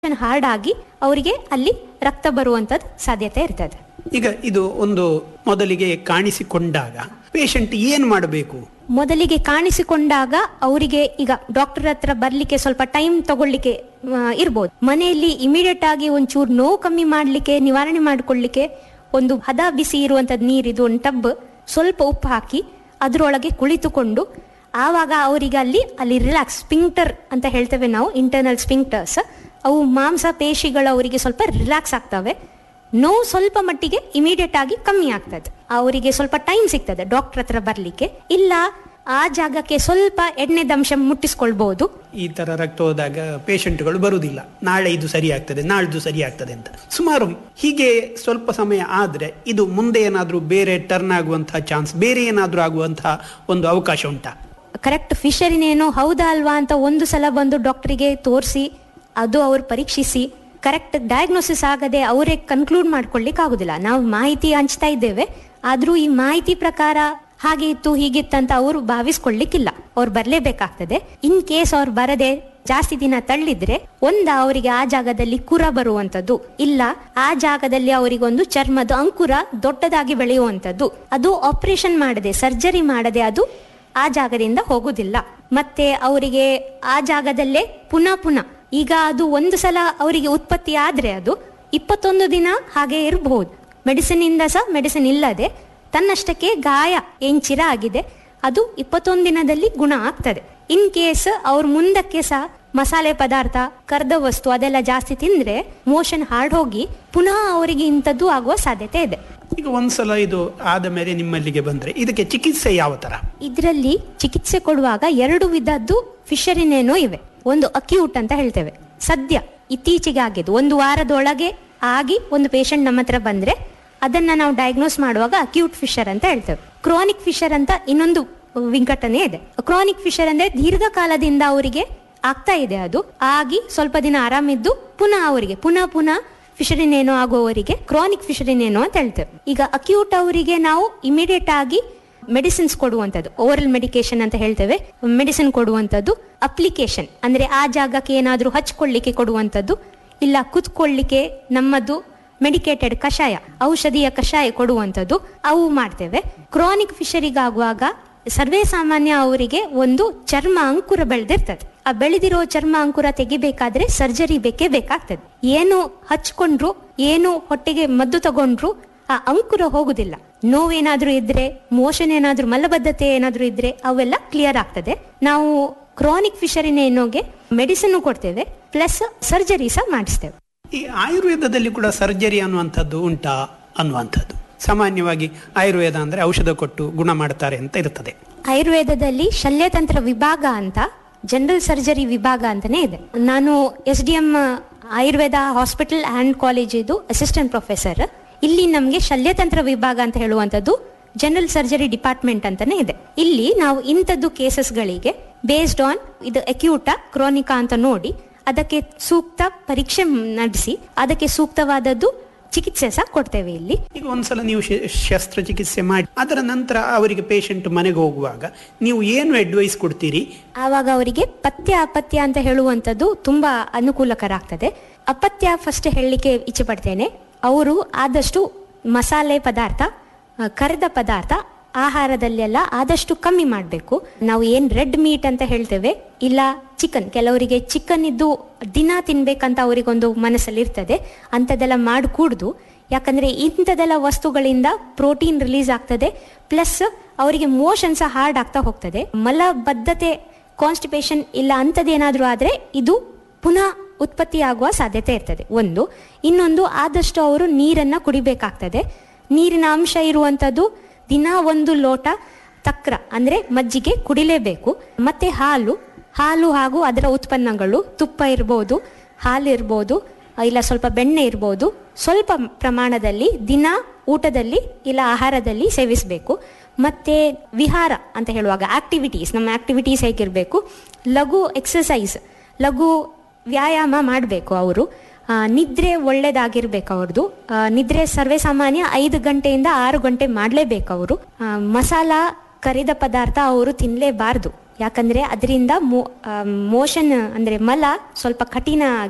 hard ಆಗಿ ಅವರಿಗೆ ಅಲ್ಲಿ ರಕ್ತ ಬರುವಂತದ್ದು ಸಾಧ್ಯತೆ ಇರ್ತದೆ ಈಗ ಇದು ಒಂದು ಮೊದಲಿಗೆ ಕಾಣಿಸಿಕೊಂಡಾಗ ಪೇಷಂಟ್ ಏನು ಮಾಡಬೇಕು ಮೊದಲಿಗೆ ಕಾಣಿಸಿಕೊಂಡಾಗ ಅವರಿಗೆ ಈಗ ಡಾಕ್ಟರ್ ಹತ್ರ ಬರ್ಲಿಕ್ಕೆ ಸ್ವಲ್ಪ ಟೈಮ್ ತಗೊಳ್ಳಿಕ್ಕೆ ಆ, ಇರ್ಬೋದು ಮನೆಯಲ್ಲಿ ಇಮಿಡಿಯೇಟ್ ಆಗಿ ಒಂಚೂರು ನೋವು ಕಮ್ಮಿ ಮಾಡ್ಲಿಕ್ಕೆ ನಿವಾರಣೆ ಮಾಡ್ಕೊಳ್ಳಿಕ್ಕೆ ಒಂದು ಹದ ಬಿಸಿ ಇರುವಂತದ್ದು ನೀರಿದು ಒಂದು ಟಬ್ ಸ್ವಲ್ಪ ಉಪ್ಪು ಹಾಕಿ ಅದರೊಳಗೆ ಕುಳಿತುಕೊಂಡು ಆವಾಗ ಅವರಿಗೆ ಅಲ್ಲಿ ಅಲ್ಲಿ ರಿಲ್ಯಾಕ್ಸ್ ಸ್ಪಿಂಕ್ಟರ್ ಅಂತ ಹೇಳ್ತೇವೆ ನಾವು ಇಂಟರ್ನಲ್ ಸ್ಪಿಂಕ್ಟರ್ಸ್ ಅವು ಮಾಂಸ ಪೇಶಿಗಳು ಅವರಿಗೆ ಸ್ವಲ್ಪ ರಿಲ್ಯಾಕ್ಸ್ ಆಗ್ತವೆ ನೋವು ಸ್ವಲ್ಪ ಮಟ್ಟಿಗೆ ಇಮಿಡಿಯೇಟ್ ಆಗಿ ಕಮ್ಮಿ ಆಗ್ತದೆ ಅವರಿಗೆ ಸ್ವಲ್ಪ ಟೈಮ್ ಸಿಗ್ತದೆ ಡಾಕ್ಟರ್ ಹತ್ರ ಬರ್ಲಿಕ್ಕೆ ಇಲ್ಲ ಆ ಜಾಗಕ್ಕೆ ಸ್ವಲ್ಪ ಎಣ್ಣೆದಂಶ ಮುಟ್ಟಿಸ್ಕೊಳ್ಬಹುದು ಈ ತರ ರಕ್ತ ಹೋದಾಗ ಪೇಷಂಟ್ಗಳು ಬರುವುದಿಲ್ಲ ನಾಳೆ ಇದು ಸರಿ ಆಗ್ತದೆ ನಾಳ್ದು ಸರಿ ಆಗ್ತದೆ ಅಂತ ಸುಮಾರು ಹೀಗೆ ಸ್ವಲ್ಪ ಸಮಯ ಆದ್ರೆ ಇದು ಮುಂದೆ ಏನಾದ್ರೂ ಬೇರೆ ಟರ್ನ್ ಆಗುವಂತಹ ಚಾನ್ಸ್ ಬೇರೆ ಏನಾದ್ರೂ ಆಗುವಂತಹ ಒಂದು ಅವಕಾಶ ಉಂಟಾ ಕರೆಕ್ಟ್ ಫಿಶರಿನೇನೋ ಹೌದಾ ಅಲ್ವಾ ಅಂತ ಒಂದು ಸಲ ಬಂದು ಡಾಕ್ಟರಿಗೆ ತೋರಿಸಿ ಅದು ಅವ್ರು ಪರೀಕ್ಷಿಸಿ ಕರೆಕ್ಟ್ ಡಯಾಗ್ನೋಸಿಸ್ ಆಗದೆ ಅವರೇ ಕನ್ಕ್ಲೂಡ್ ಮಾಡ್ಕೊಳ್ಳಿಕ್ಕೆ ಆಗುದಿಲ್ಲ ನಾವು ಮಾಹಿತಿ ಹಂಚ್ತಾ ಇದ್ದೇವೆ ಆದ್ರೂ ಈ ಮಾಹಿತಿ ಪ್ರಕಾರ ಹಾಗೆ ಇತ್ತು ಹೀಗಿತ್ತು ಅಂತ ಅವರು ಭಾವಿಸ್ಕೊಳ್ಳಿಕ್ಕಿಲ್ಲ ಅವ್ರು ಬರ್ಲೇಬೇಕಾಗ್ತದೆ ಇನ್ ಕೇಸ್ ಅವ್ರು ಬರದೆ ಜಾಸ್ತಿ ದಿನ ತಳ್ಳಿದ್ರೆ ಒಂದ ಅವರಿಗೆ ಆ ಜಾಗದಲ್ಲಿ ಕುರ ಬರುವಂತದ್ದು ಇಲ್ಲ ಆ ಜಾಗದಲ್ಲಿ ಅವರಿಗೊಂದು ಚರ್ಮದ ಅಂಕುರ ದೊಡ್ಡದಾಗಿ ಬೆಳೆಯುವಂತದ್ದು ಅದು ಆಪರೇಷನ್ ಮಾಡದೆ ಸರ್ಜರಿ ಮಾಡದೆ ಅದು ಆ ಜಾಗದಿಂದ ಹೋಗುದಿಲ್ಲ ಮತ್ತೆ ಅವರಿಗೆ ಆ ಜಾಗದಲ್ಲೇ ಪುನಃ ಪುನಃ ಈಗ ಅದು ಒಂದು ಸಲ ಅವರಿಗೆ ಉತ್ಪತ್ತಿ ಆದ್ರೆ ಅದು ಇಪ್ಪತ್ತೊಂದು ದಿನ ಹಾಗೆ ಇರಬಹುದು ಮೆಡಿಸಿನ್ ಇಂದ ಸಹ ಮೆಡಿಸಿನ್ ಇಲ್ಲದೆ ತನ್ನಷ್ಟಕ್ಕೆ ಗಾಯ ಏನ್ ಚಿರ ಆಗಿದೆ ಅದು ಇಪ್ಪತ್ತೊಂದು ದಿನದಲ್ಲಿ ಗುಣ ಆಗ್ತದೆ ಇನ್ ಕೇಸ್ ಅವ್ರ ಮುಂದಕ್ಕೆ ಸಹ ಮಸಾಲೆ ಪದಾರ್ಥ ಕರ್ದ ವಸ್ತು ಅದೆಲ್ಲ ಜಾಸ್ತಿ ತಿಂದ್ರೆ ಮೋಷನ್ ಹಾರ್ಡ್ ಹೋಗಿ ಪುನಃ ಅವರಿಗೆ ಇಂಥದ್ದು ಆಗುವ ಸಾಧ್ಯತೆ ಇದೆ ಈಗ ಒಂದ್ಸಲ ಇದು ಆದ ಮೇಲೆ ನಿಮ್ಮಲ್ಲಿಗೆ ಬಂದ್ರೆ ಇದಕ್ಕೆ ಚಿಕಿತ್ಸೆ ಯಾವ ತರ ಇದರಲ್ಲಿ ಚಿಕಿತ್ಸೆ ಕೊಡುವಾಗ ಎರಡು ವಿಧದ್ದು ಫಿಶರಿನೇನೋ ಇವೆ ಒಂದು ಅಕ್ಯೂಟ್ ಅಂತ ಹೇಳ್ತೇವೆ ಸದ್ಯ ಇತ್ತೀಚೆಗೆ ಆಗಿದ್ದು ಒಂದು ವಾರದೊಳಗೆ ಆಗಿ ಒಂದು ಪೇಷಂಟ್ ನಮ್ಮ ಹತ್ರ ಬಂದ್ರೆ ಅದನ್ನ ನಾವು ಡಯಾಗ್ನೋಸ್ ಮಾಡುವಾಗ ಅಕ್ಯೂಟ್ ಫಿಶರ್ ಅಂತ ಹೇಳ್ತೇವೆ ಕ್ರಾನಿಕ್ ಫಿಶರ್ ಅಂತ ಇನ್ನೊಂದು ವಿಂಗಡಣೆ ಇದೆ ಕ್ರಾನಿಕ್ ಫಿಶರ್ ಅಂದ್ರೆ ದೀರ್ಘಕಾಲದಿಂದ ಅವರಿಗೆ ಆಗ್ತಾ ಇದೆ ಅದು ಆಗಿ ಸ್ವಲ್ಪ ದಿನ ಆರಾಮಿದ್ದು ಪುನಃ ಅವರಿಗೆ ಪುನಃ ಪುನಃ ಫಿಶರಿನೇನೋ ಆಗುವವರಿಗೆ ಕ್ರಾನಿಕ್ ಫಿಶರಿನೇನೋ ಅಂತ ಹೇಳ್ತೇವೆ ಈಗ ಅಕ್ಯೂಟ್ ಅವರಿಗೆ ನಾವು ಇಮಿಡಿಯೇಟ್ ಆಗಿ ಮೆಡಿಸಿನ್ಸ್ ಕೊಡುವಂಥದ್ದು ಓರಲ್ ಮೆಡಿಕೇಶನ್ ಅಂತ ಹೇಳ್ತೇವೆ ಮೆಡಿಸಿನ್ ಕೊಡುವಂಥದ್ದು ಅಪ್ಲಿಕೇಶನ್ ಅಂದ್ರೆ ಆ ಜಾಗಕ್ಕೆ ಏನಾದರೂ ಹಚ್ಕೊಳ್ಳಿಕ್ಕೆ ಕೊಡುವಂಥದ್ದು ಇಲ್ಲ ಕುತ್ಕೊಳ್ಳಿಕ್ಕೆ ನಮ್ಮದು ಮೆಡಿಕೇಟೆಡ್ ಕಷಾಯ ಔಷಧಿಯ ಕಷಾಯ ಕೊಡುವಂಥದ್ದು ಅವು ಮಾಡ್ತೇವೆ ಕ್ರಾನಿಕ್ ಫಿಶರಿಗಾಗುವಾಗ ಸರ್ವೇ ಸಾಮಾನ್ಯ ಅವರಿಗೆ ಒಂದು ಚರ್ಮ ಅಂಕುರ ಬೆಳೆದಿರ್ತದೆ ಆ ಬೆಳೆದಿರೋ ಚರ್ಮ ಅಂಕುರ ತೆಗಿಬೇಕಾದ್ರೆ ಸರ್ಜರಿ ಬೇಕೇ ಬೇಕಾಗ್ತದೆ ಏನು ಹಚ್ಕೊಂಡ್ರು ಏನು ಹೊಟ್ಟೆಗೆ ಮದ್ದು ತಗೊಂಡ್ರು ಆ ಅಂಕುರ ಹೋಗುದಿಲ್ಲ ನೋವೇನಾದ್ರೂ ಇದ್ರೆ ಮೋಷನ್ ಏನಾದ್ರೂ ಮಲಬದ್ಧತೆ ಏನಾದ್ರೂ ಇದ್ರೆ ಅವೆಲ್ಲ ಕ್ಲಿಯರ್ ಆಗ್ತದೆ ನಾವು ಕ್ರಾನಿಕ್ ಫಿಶರಿನೇನೋಗೆ ಮೆಡಿಸಿನ್ ಕೊಡ್ತೇವೆ ಪ್ಲಸ್ ಸರ್ಜರಿ ಸಹ ಮಾಡಿಸ್ತೇವೆ ಈ ಆಯುರ್ವೇದದಲ್ಲಿ ಕೂಡ ಸರ್ಜರಿ ಅನ್ನುವಂಥದ್ದು ಉಂಟಾ ಅನ್ನುವಂಥದ್ದು ಸಾಮಾನ್ಯವಾಗಿ ಆಯುರ್ವೇದ ಅಂದ್ರೆ ಔಷಧ ಕೊಟ್ಟು ಗುಣ ಮಾಡ್ತಾರೆ ಅಂತ ಇರ್ತದೆ ಆಯುರ್ವೇದದಲ್ಲಿ ಶಲ್ಯತಂತ್ರ ವಿಭಾಗ ಅಂತ ಜನರಲ್ ಸರ್ಜರಿ ವಿಭಾಗ ಅಂತಾನೆ ಇದೆ ನಾನು S D M Ayurveda hospital and college ಇದು ಅಸಿಸ್ಟೆಂಟ್ ಪ್ರೊಫೆಸರ್ ಇಲ್ಲಿ ನಮಗೆ ಶಲ್ಯತಂತ್ರ ವಿಭಾಗ ಅಂತ ಹೇಳುವಂಥದ್ದು ಜನರಲ್ ಸರ್ಜರಿ ಡಿಪಾರ್ಟ್ಮೆಂಟ್ ಅಂತಾನೆ ಇದೆ ಇಲ್ಲಿ ನಾವು ಇಂಥದ್ದು ಕೇಸಸ್ಗಳಿಗೆ ಬೇಸ್ಡ್ ಆನ್ ಇದು ಅಕ್ಯೂಟಾ ಕ್ರೋನಿಕಾ ಅಂತ ನೋಡಿ ಅದಕ್ಕೆ ಸೂಕ್ತ ಪರೀಕ್ಷೆ ನಡೆಸಿ ಅದಕ್ಕೆ ಸೂಕ್ತವಾದದ್ದು ಚಿಕಿತ್ಸೆ ಸಹ ಕೊಡ್ತೇವೆ ಇಲ್ಲಿ ಈಗ ಒಂದ್ಸಲ ನೀವು ಶ- ಶಸ್ತ್ರಚಿಕಿತ್ಸೆ ಮಾಡಿ ಅದರ ನಂತರ ಅವರಿಗೆ ಪೇಷಂಟ್ ಮನೆಗೆ ಹೋಗುವಾಗ ನೀವು ಏನು ಅಡ್ವೈಸ್ ಕೊಡ್ತೀರಿ ಆವಾಗ ಅವರಿಗೆ ಪಥ್ಯ ಅಪತ್ಯ ಅಂತ ಹೇಳುವಂಥದ್ದು ತುಂಬಾ ಅನುಕೂಲಕರ ಆಗ್ತದೆ ಅಪತ್ಯ ಫಸ್ಟ್ ಹೇಳಲಿಕ್ಕೆ ಇಚ್ಛೆ ಪಡ್ತೇನೆ ಅವರು ಆದಷ್ಟು ಮಸಾಲೆ ಪದಾರ್ಥ ಆ, ಕರೆದ ಪದಾರ್ಥ ಆಹಾರದಲ್ಲೆಲ್ಲ ಆದಷ್ಟು ಕಮ್ಮಿ ಮಾಡಬೇಕು ನಾವು ಏನ್ ರೆಡ್ ಮೀಟ್ ಅಂತ ಹೇಳ್ತೇವೆ ಇಲ್ಲ ಚಿಕನ್ ಕೆಲವರಿಗೆ ಚಿಕನ್ ಇದ್ದು ದಿನ ತಿನ್ಬೇಕಂತ ಅವರಿಗೊಂದು ಮನಸ್ಸಲ್ಲಿ ಇರ್ತದೆ ಅಂಥದ್ದೆಲ್ಲ ಮಾಡಿಕೂಡ್ದು ಯಾಕಂದ್ರೆ ಇಂಥದೆಲ್ಲ ವಸ್ತುಗಳಿಂದ ಪ್ರೋಟೀನ್ ರಿಲೀಸ್ ಆಗ್ತದೆ ಪ್ಲಸ್ ಅವರಿಗೆ ಮೋಷನ್ ಸಹ ಹಾರ್ಡ್ ಆಗ್ತಾ ಹೋಗ್ತದೆ ಮಲಬದ್ಧತೆ ಕಾನ್ಸ್ಟಿಪೇಷನ್ ಇಲ್ಲ ಅಂಥದ್ದೇನಾದ್ರೂ ಆದ್ರೆ ಇದು ಪುನಃ ಉತ್ಪತ್ತಿ ಆಗುವ ಸಾಧ್ಯತೆ ಇರ್ತದೆ ಒಂದು ಇನ್ನೊಂದು ಆದಷ್ಟು ಅವರು ನೀರನ್ನ ಕುಡಿಬೇಕಾಗ್ತದೆ ನೀರಿನ ಅಂಶ ಇರುವಂಥದ್ದು ದಿನ ಒಂದು ಲೋಟ ತಕ್ರ ಅಂದ್ರೆ ಮಜ್ಜಿಗೆ ಕುಡಿಲೇಬೇಕು ಮತ್ತೆ ಹಾಲು ಹಾಲು ಹಾಗೂ ಅದರ ಉತ್ಪನ್ನಗಳು ತುಪ್ಪ ಇರ್ಬೋದು ಹಾಲು ಇರ್ಬೋದು ಇಲ್ಲ ಸ್ವಲ್ಪ ಬೆಣ್ಣೆ ಇರ್ಬೋದು ಸ್ವಲ್ಪ ಪ್ರಮಾಣದಲ್ಲಿ ದಿನ ಊಟದಲ್ಲಿ ಇಲ್ಲ ಆಹಾರದಲ್ಲಿ ಸೇವಿಸಬೇಕು ಮತ್ತೆ ವಿಹಾರ ಅಂತ ಹೇಳುವಾಗ ಆಕ್ಟಿವಿಟೀಸ್ ನಮ್ಮ ಆಕ್ಟಿವಿಟೀಸ್ ಹೇಗಿರಬೇಕು ಲಘು ಎಕ್ಸಸೈಸ್ ಲಘು ವ್ಯಾಯಾಮ ಮಾಡಬೇಕು ಅವರು ಆ, ನಿದ್ರೆ ಒಳ್ಳೇದಾಗಿರ್ಬೇಕು ಅವ್ರದ್ದು ಆ, ನಿದ್ರೆ ಸರ್ವೇ ಸಾಮಾನ್ಯ ಐದು ಗಂಟೆಯಿಂದ ಆರು ಗಂಟೆ ಮಾಡಲೇಬೇಕು ಅವರು ಮಸಾಲ ಕರಿದ ಪದಾರ್ಥ ಅವರು ತಿನ್ನಲೇಬಾರ್ದು ಯಾಕಂದ್ರೆ ಅದರಿಂದ ಮೋಷನ್ ಅಂದ್ರೆ ಮಲ ಸ್ವಲ್ಪ ಕಠಿಣ ಆಗಿ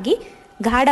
ಗಾಢ